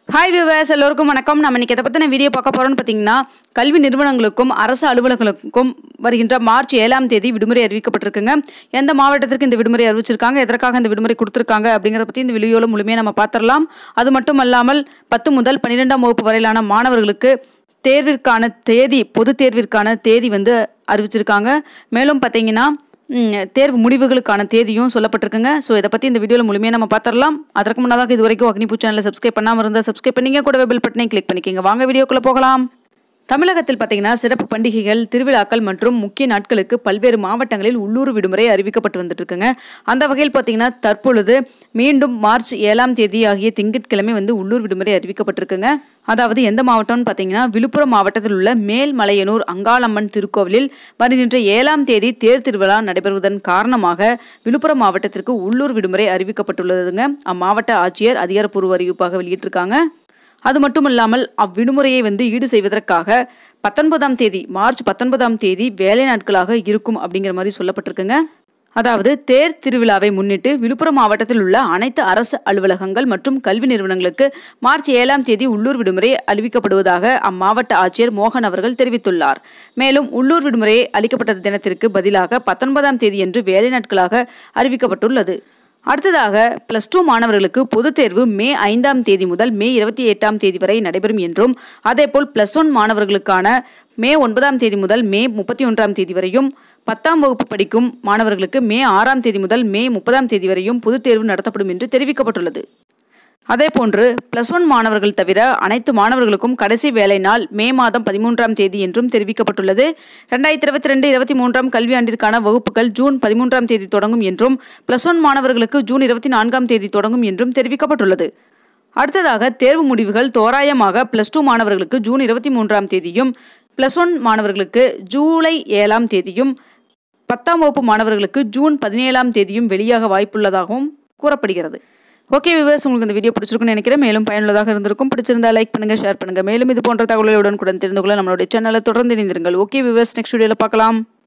hi viewers எல்லோருக்கும் வணக்கம் நம்ம இன்னைக்கு எதை பற்றின வீடியோ பார்க்க போகிறோம்னு பார்த்தீங்கன்னா கல்வி நிறுவனங்களுக்கும் அரசு அலுவலகங்களுக்கும் வருகின்ற மார்ச் ஏழாம் தேதி விடுமுறை அறிவிக்கப்பட்டிருக்குங்க எந்த மாவட்டத்திற்கு இந்த விடுமுறை அறிவிச்சிருக்காங்க எதற்காக இந்த விடுமுறை கொடுத்துருக்காங்க அப்படிங்கிறத பற்றி இந்த வீடியோவில் முழுமையாக நம்ம பார்த்துடலாம் அது மட்டும் அல்லாமல் பத்து முதல் பன்னிரெண்டாம் வகுப்பு வரையிலான மாணவர்களுக்கு தேர்விற்கான தேதி பொது தேர்விற்கான தேதி வந்து அறிவிச்சிருக்காங்க மேலும் பார்த்தீங்கன்னா ம், தேர்வு முடிவுகளுக்கான தேதியும் சொல்லப்பட்டிருக்குங்க ஸோ இதை பற்றி இந்த வீடியோவில் முழுமையாக நம்ம பார்த்துடலாம் அதற்கு முன்னதாக இது வரைக்கும் அக்னிபூ சேனலை சப்ஸ்கிரைப் பண்ணாமல் இருந்தால் சப்ஸ்கிரைப் பண்ணிங்க கூடவே பெல் பட்டனை கிளிக் பண்ணிக்கோங்க வாங்க வீடியோக்குள்ளே போகலாம் தமிழகத்தில் பார்த்தீங்கன்னா சிறப்பு பண்டிகைகள் திருவிழாக்கள் மற்றும் முக்கிய நாட்களுக்கு பல்வேறு மாவட்டங்களில் உள்ளூர் விடுமுறை அறிவிக்கப்பட்டு வந்துட்டு இருக்குங்க அந்த வகையில் பார்த்தீங்கன்னா தற்பொழுது மீண்டும் மார்ச் ஏழாம் தேதி ஆகிய திங்கட்கிழமை வந்து உள்ளூர் விடுமுறை அறிவிக்கப்பட்டிருக்குங்க அதாவது எந்த மாவட்டம்னு பார்த்தீங்கன்னா விழுப்புரம் மாவட்டத்தில் உள்ள மேல்மலையனூர் அங்காளம்மன் திருக்கோவிலில் வருகின்ற ஏழாம் தேதி தேர் திருவிழா நடைபெறுவதன் காரணமாக விழுப்புரம் மாவட்டத்திற்கு உள்ளூர் விடுமுறை அறிவிக்கப்பட்டுள்ளதுங்க அம்மாவட்ட ஆட்சியர் அதிகாரப்பூர்வ அறிவிப்பாக வெளியிட்டிருக்காங்க அது மட்டும் இல்லாமல் அவ்விடுமுறையை வந்து ஈடு செய்வதற்காக பத்தொன்பதாம் தேதி மார்ச் பத்தொன்பதாம் தேதி வேலை நாட்களாக இருக்கும் அப்படிங்கிற மாதிரி சொல்லப்பட்டிருக்குங்க அதாவது தேர் திருவிழாவை முன்னிட்டு விழுப்புரம் மாவட்டத்தில் உள்ள அனைத்து அரசு அலுவலகங்கள் மற்றும் கல்வி நிறுவனங்களுக்கு மார்ச் ஏழாம் தேதி உள்ளூர் விடுமுறை அறிவிக்கப்படுவதாக அம்மாவட்ட ஆட்சியர் மோகன் அவர்கள் தெரிவித்துள்ளார் மேலும் உள்ளூர் விடுமுறை அளிக்கப்பட்ட தினத்திற்கு பதிலாக பத்தொன்பதாம் தேதியன்று வேலை நாட்களாக அறிவிக்கப்பட்டுள்ளது அடுத்ததாக பிளஸ் டூ மாணவர்களுக்கு பொதுத் தேர்வு மே ஐந்தாம் தேதி முதல் மே இருபத்தி எட்டாம் தேதி வரை நடைபெறும் என்றும் அதேபோல் பிளஸ் ஒன் மாணவர்களுக்கான மே ஒன்பதாம் தேதி முதல் மே முப்பத்தி ஒன்றாம் தேதி வரையும் பத்தாம் வகுப்பு படிக்கும் மாணவர்களுக்கு மே ஆறாம் தேதி முதல் மே முப்பதாம் தேதி வரையும் பொதுத் தேர்வு நடத்தப்படும் என்று தெரிவிக்கப்பட்டுள்ளது அதேபோன்று பிளஸ் ஒன் மாணவர்கள் தவிர அனைத்து மாணவர்களுக்கும் கடைசி வேலை நாள் மே மாதம் பதிமூன்றாம் தேதி என்றும் தெரிவிக்கப்பட்டுள்ளது ரெண்டாயிரத்தி இருபத்தி ரெண்டு இருபத்தி மூன்றாம் கல்வியாண்டிற்கான வகுப்புகள் ஜூன் பதிமூன்றாம் தேதி தொடங்கும் என்றும் பிளஸ் ஒன் மாணவர்களுக்கு ஜூன் இருபத்தி நான்காம் தேதி தொடங்கும் என்றும் தெரிவிக்கப்பட்டுள்ளது அடுத்ததாக தேர்வு முடிவுகள் தோராயமாக பிளஸ் டூ மாணவர்களுக்கு ஜூன் இருபத்தி மூன்றாம் தேதியும் பிளஸ் ஒன் மாணவர்களுக்கு ஜூலை ஏழாம் தேதியும் பத்தாம் வகுப்பு மாணவர்களுக்கு ஜூன் பதினேழாம் தேதியும் வெளியாக வாய்ப்புள்ளதாகவும் கூறப்படுகிறது ஓகே விவர்ஸ் உங்களுக்கு இந்த வீடியோ பிடிச்சிருக்குன்னு நினைக்கிறேன் மேலும் பயனுள்ளதாக இருந்திருக்கும் பிடிச்சிருந்தா லைக் பண்ணுங்க ஷேர் பண்ணுங்க மேலும் இது போன்ற தகவல்களுடன் கூட தெரிந்து கொள்ள நம்மளுடைய சேனலை தொடர்ந்து இணைந்திருங்கள் ஓகே விவர்ஸ் நெக்ஸ்ட் வீடியோவில் பார்க்கலாம்